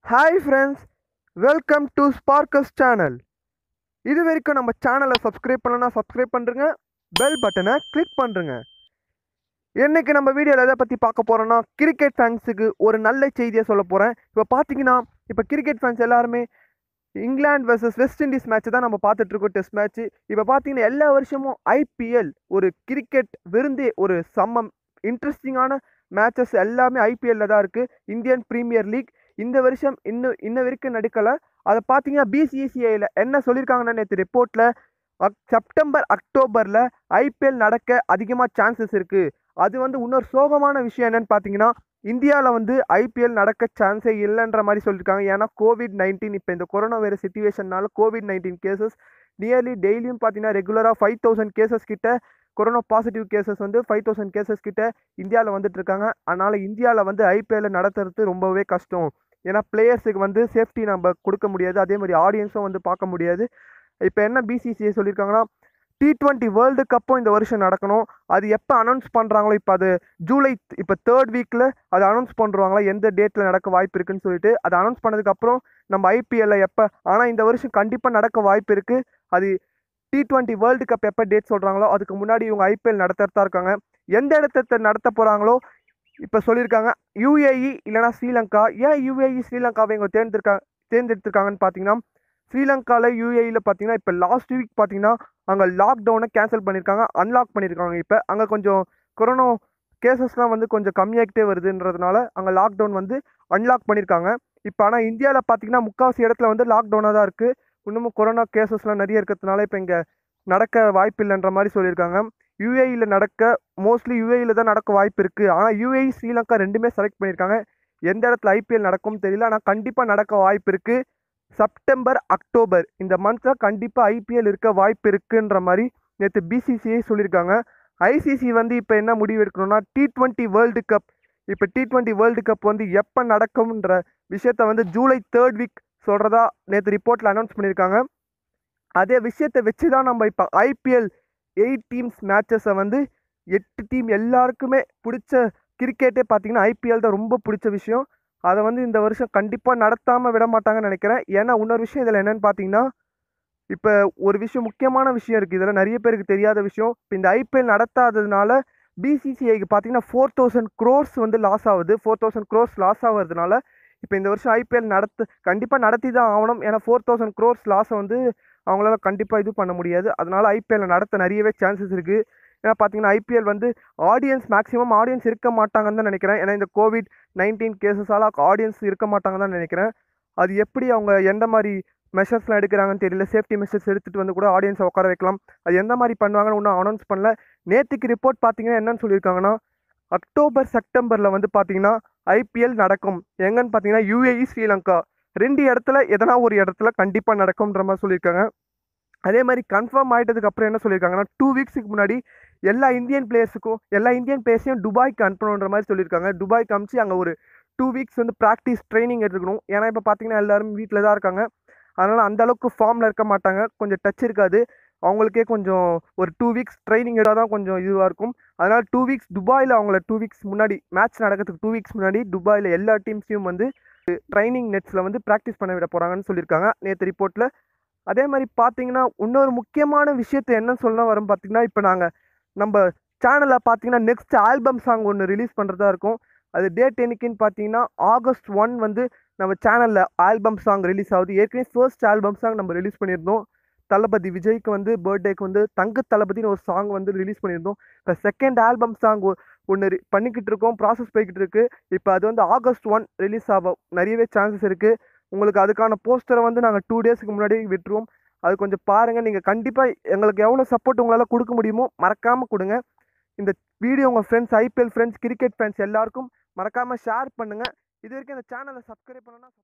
hi friends welcome to Sparkus channel இது வரைக்கும் நம்ம சேனலை சப்ஸ்கிரைப் பண்ணலன்னா சப்ஸ்கிரைப் பண்ணுறங்க பெல் பட்டனை கிளிக் பண்ணுறங்க இன்னைக்கு நம்ம வீடியோவில் எதை பற்றி பார்க்க போகிறோன்னா கிரிக்கெட் ஃபேன்ஸுக்கு ஒரு நல்ல செய்தியை சொல்ல போகிறேன் இப்போ பார்த்தீங்கன்னா இப்போ கிரிக்கெட் ஃபேன்ஸ் எல்லாருமே England versus West Indies match தான் நம்ம பார்த்துட்டு இருக்கோம் டெஸ்ட் மேட்ச் இப்போ பார்த்தீங்கன்னா எல்லா வருஷமும் ஐபிஎல் ஒரு கிரிக்கெட் விருந்தே ஒரு செம்ம இன்ட்ரெஸ்டிங்கான மேட்சஸ் எல்லாமே ஐபிஎல்ல தான் இருக்குது இந்தியன் பிரீமியர் லீக் இந்த வருஷம் இன்னும் இன்ன வரைக்கும் நடக்கலை அதை பார்த்தீங்கன்னா பிசிசிஐயில் என்ன சொல்லியிருக்காங்கன்னா நேற்று ரிப்போர்ட்டில் அக் செப்டம்பர் அக்டோபரில் ஐபிஎல் நடக்க அதிகமாக சான்சஸ் இருக்குது அது வந்து இன்னொரு சோகமான விஷயம் என்னன்னு பார்த்தீங்கன்னா இந்தியாவில் வந்து ஐபிஎல் நடக்க சான்ஸே இல்லைன்ற மாதிரி சொல்லியிருக்காங்க ஏன்னா கோவிட் நைன்டீன் இப்போ இந்த கொரோனா வைரஸ் சுச்சுவேஷன்னால கோவிட் நைன்டீன் கேசஸ் நியர்லி டெய்லியும் பார்த்தீங்கன்னா ரெகுலராக ஃபைவ் தௌசண்ட் கேசஸ் கிட்ட கொரோனா பாசிட்டிவ் கேசஸ் வந்து ஃபைவ் தௌசண்ட் கேசஸ் கிட்ட இந்தியாவில் வந்துட்டு இருக்காங்க அதனால் இந்தியாவில் வந்து ஐபிஎல் நடத்துறது ரொம்பவே கஷ்டம் ஏன்னா பிளேயர்ஸுக்கு வந்து சேஃப்டி நம்ம கொடுக்க முடியாது அதே மாதிரி ஆடியன்ஸும் வந்து பார்க்க முடியாது இப்போ என்ன பிசிசிஐ சொல்லியிருக்காங்கன்னா டி டுவெண்ட்டி வேர்ல்டு கப்பும் இந்த வருஷம் நடக்கணும் அது எப்போ அனௌன்ஸ் பண்ணுறாங்களோ இப்போ அது ஜூலை இப்போ தேர்ட் வீக்கில் அதை அனௌன்ஸ் பண்ணுறாங்களா எந்த டேட்டில் நடக்க வாய்ப்பு இருக்குன்னு சொல்லிட்டு அதை அனௌன்ஸ் பண்ணதுக்கப்புறம் நம்ம ஐபிஎல்ல எப்போ ஆனால் இந்த வருஷம் கண்டிப்பாக நடக்க வாய்ப்பு இருக்குது அது டி டுவெண்ட்டி வேர்ல்டு கப் எப்போ டேட் சொல்கிறாங்களோ அதுக்கு முன்னாடி இவங்க ஐபிஎல் நடத்துறதா இருக்காங்க எந்த இடத்த நடத்த போகிறாங்களோ இப்போ சொல்லியிருக்காங்க யூஏஇ இல்லைனா ஸ்ரீலங்கா ஏன் யூஏஇ ஸ்ரீலங்காவை இவங்க தேர்ந்தெடுக்கா தேர்ந்தெடுத்திருக்காங்கன்னு பார்த்தீங்கன்னா ஸ்ரீலங்காவில் யூஏஇயில் பார்த்தீங்கன்னா இப்போ லாஸ்ட் வீக் பார்த்தீங்கன்னா அங்கே லாக்டவுனை கேன்சல் பண்ணியிருக்காங்க அன்லாக் பண்ணியிருக்காங்க இப்போ அங்கே கொஞ்சம் கொரோனா கேசஸ்லாம் வந்து கொஞ்சம் கம்மியாகிட்டே வருதுன்றதுனால அங்கே லாக்டவுன் வந்து அன்லாக் பண்ணியிருக்காங்க இப்போ ஆனால் இந்தியாவில் பார்த்தீங்கன்னா முக்கால்வாசி இடத்துல வந்து லாக்டவுனாக தான் இருக்குது இன்னமும் கொரோனா கேசஸ்லாம் நிறைய இருக்கிறதுனால இப்போ இங்கே நடக்க வாய்ப்பு இல்லைன்ற மாதிரி சொல்லியிருக்காங்க யூஏஇயில் நடக்க மோஸ்ட்லி யூஏஇயில் தான் நடக்க வாய்ப்பு இருக்குது ஆனால் யூஏஇ ஸ்ரீலங்கா ரெண்டுமே செலக்ட் பண்ணியிருக்காங்க எந்த இடத்துல ஐபிஎல் நடக்கும் தெரியல ஆனால் கண்டிப்பாக நடக்க வாய்ப்பு இருக்குது செப்டம்பர் அக்டோபர் இந்த மந்தில் கண்டிப்பாக ஐபிஎல் இருக்க வாய்ப்பு இருக்குன்ற மாதிரி நேற்று பிசிசிஐ சொல்லியிருக்காங்க ஐசிசி வந்து இப்போ என்ன முடிவு எடுக்கணும்னா டி ட்வெண்ட்டி வேர்ல்டு கப் இப்போ டி ட்வெண்ட்டி வேர்ல்டு கப் வந்து எப்போ நடக்கும்ன்ற விஷயத்த வந்து ஜூலை தேர்ட் வீக் சொல்கிறதா நேற்று ரிப்போர்ட்டில் அனௌன்ஸ் பண்ணியிருக்காங்க அதே விஷயத்தை வச்சு தான் நம்ம இப்போ ஐபிஎல் எயிட் டீம்ஸ் மேட்சஸை வந்து எட்டு டீம் எல்லாருக்குமே பிடிச்ச கிரிக்கெட்டே பார்த்தீங்கன்னா ஐபிஎல் தான் ரொம்ப பிடிச்ச விஷயம் அதை வந்து இந்த வருஷம் கண்டிப்பாக நடத்தாமல் விட மாட்டாங்கன்னு நினைக்கிறேன் ஏன்னா இன்னொரு விஷயம் இதில் என்னென்னு பார்த்தீங்கன்னா இப்போ ஒரு விஷயம் முக்கியமான விஷயம் இருக்குது இதில் நிறைய பேருக்கு தெரியாத விஷயம் இப்போ இந்த ஐபிஎல் நடத்தாததுனால பிசிசிஐக்கு பார்த்தீங்கன்னா ஃபோர் தௌசண்ட் க்ரோர்ஸ் வந்து லாஸ் ஆகுது ஃபோர் தௌசண்ட் க்ரோர்ஸ் லாஸ் ஆகுறதுனால இப்போ இந்த வருஷம் ஐபிஎல் நடத்து கண்டிப்பாக நடத்தி தான் ஆகணும் ஏன்னா ஃபோர் தௌசண்ட் க்ரோர்ஸ் லாஸை வந்து அவங்களால கண்டிப்பாக இது பண்ண முடியாது அதனால் ஐபிஎல் நடத்த நிறையவே சான்சஸ் இருக்குது ஏன்னா பார்த்தீங்கன்னா ஐபிஎல் வந்து ஆடியன்ஸ் மேக்ஸிமம் ஆடியன்ஸ் இருக்க மாட்டாங்கன்னு தான் நினைக்கிறேன் ஏன்னா இந்த கோவிட் நைன்டீன் கேசஸால் ஆடியன்ஸ் இருக்க மாட்டாங்கன்னு தான் நினைக்கிறேன் அது எப்படி அவங்க எந்த மாதிரி மெஷர்ஸ்லாம் எடுக்கிறாங்கன்னு தெரியல சேஃப்டி மெஷர்ஸ் எடுத்துகிட்டு வந்து கூட ஆடியன்ஸை உட்கார வைக்கலாம் அது எந்த மாதிரி பண்ணுவாங்கன்னு ஒன்றும் அனௌன்ஸ் பண்ணல நேற்றுக்கு ரிப்போர்ட் பார்த்தீங்கன்னா என்னன்னு சொல்லியிருக்காங்கன்னா அக்டோபர் செப்டம்பரில் வந்து பார்த்தீங்கன்னா ஐபிஎல் நடக்கும் எங்கன்னு பார்த்தீங்கன்னா யூஏஇ ஸ்ரீலங்கா ரெண்டு இடத்துல எதனா ஒரு இடத்துல கண்டிப்பாக நடக்கும்ன்ற மாதிரி சொல்லியிருக்காங்க அதே மாதிரி கன்ஃபார்ம் ஆகிட்டதுக்கு அப்புறம் என்ன சொல்லியிருக்காங்கன்னா டூ வீக்ஸுக்கு முன்னாடி எல்லா இந்தியன் பிளேயர்ஸுக்கும் எல்லா இந்தியன் பிளேயர்ஸையும் துபாய்க்கு அனுப்பணுன்ற மாதிரி சொல்லியிருக்காங்க துபாய்க்கு அனுப்பிச்சு அங்கே ஒரு டூ வீக்ஸ் வந்து ப்ராக்டிஸ் ட்ரைனிங் எடுத்துக்கணும் ஏன்னா இப்போ பார்த்தீங்கன்னா எல்லாரும் வீட்டில் தான் இருக்காங்க அதனால் அந்த அளவுக்கு ஃபார்மில் இருக்க மாட்டாங்க கொஞ்சம் டச் இருக்காது அவங்களுக்கே கொஞ்சம் ஒரு டூ வீக்ஸ் ட்ரைனிங் எடுத்தால் தான் கொஞ்சம் இதுவாக இருக்கும் அதனால் டூ வீக்ஸ் துபாயில் அவங்கள டூ வீக்ஸ் முன்னாடி மேட்ச் நடக்கிறதுக்கு டூ வீக்ஸ் முன்னாடி துபாயில் எல்லா டீம்ஸையும் வந்து ட்ரைனிங் நெட்ஸில் வந்து ப்ராக்டிஸ் பண்ண விட போகிறாங்கன்னு சொல்லியிருக்காங்க நேற்று ரிப்போர்ட்டில் அதே மாதிரி பார்த்தீங்கன்னா இன்னொரு முக்கியமான விஷயத்தை என்ன சொல்ல வரும் பார்த்தீங்கன்னா இப்போ நாங்கள் நம்ம சேனலில் பார்த்தீங்கன்னா நெக்ஸ்ட் ஆல்பம் சாங் ஒன்று ரிலீஸ் பண்ணுறதா இருக்கும் அது டேட் என்னைக்குன்னு பார்த்தீங்கன்னா ஆகஸ்ட் ஒன் வந்து நம்ம சேனலில் ஆல்பம் சாங் ரிலீஸ் ஆகுது ஏற்கனவே ஃபர்ஸ்ட் ஆல்பம் சாங் நம்ம ரிலீஸ் பண்ணியிருந்தோம் தளபதி விஜய்க்கு வந்து பர்த்டேக்கு வந்து தங்க தளபதினு ஒரு சாங் வந்து ரிலீஸ் பண்ணியிருந்தோம் இப்போ செகண்ட் ஆல்பம் சாங் ஒன்று பண்ணிக்கிட்டு இருக்கோம் ப்ராசஸ் போய்கிட்டு இருக்கு இப்போ அது வந்து ஆகஸ்ட் ஒன் ரிலீஸ் ஆகும் நிறையவே சான்சஸ் இருக்குது உங்களுக்கு அதுக்கான போஸ்டரை வந்து நாங்கள் டூ டேஸ்க்கு முன்னாடி விட்டுருவோம் அது கொஞ்சம் பாருங்கள் நீங்கள் கண்டிப்பாக எங்களுக்கு எவ்வளோ சப்போர்ட் உங்களால் கொடுக்க முடியுமோ மறக்காமல் கொடுங்க இந்த வீடியோ உங்கள் friends IPL friends cricket fans எல்லாருக்கும் மறக்காமல் ஷேர் பண்ணுங்கள் இது வரைக்கும் இந்த சேனலை சப்ஸ்கிரைப் பண்ணனா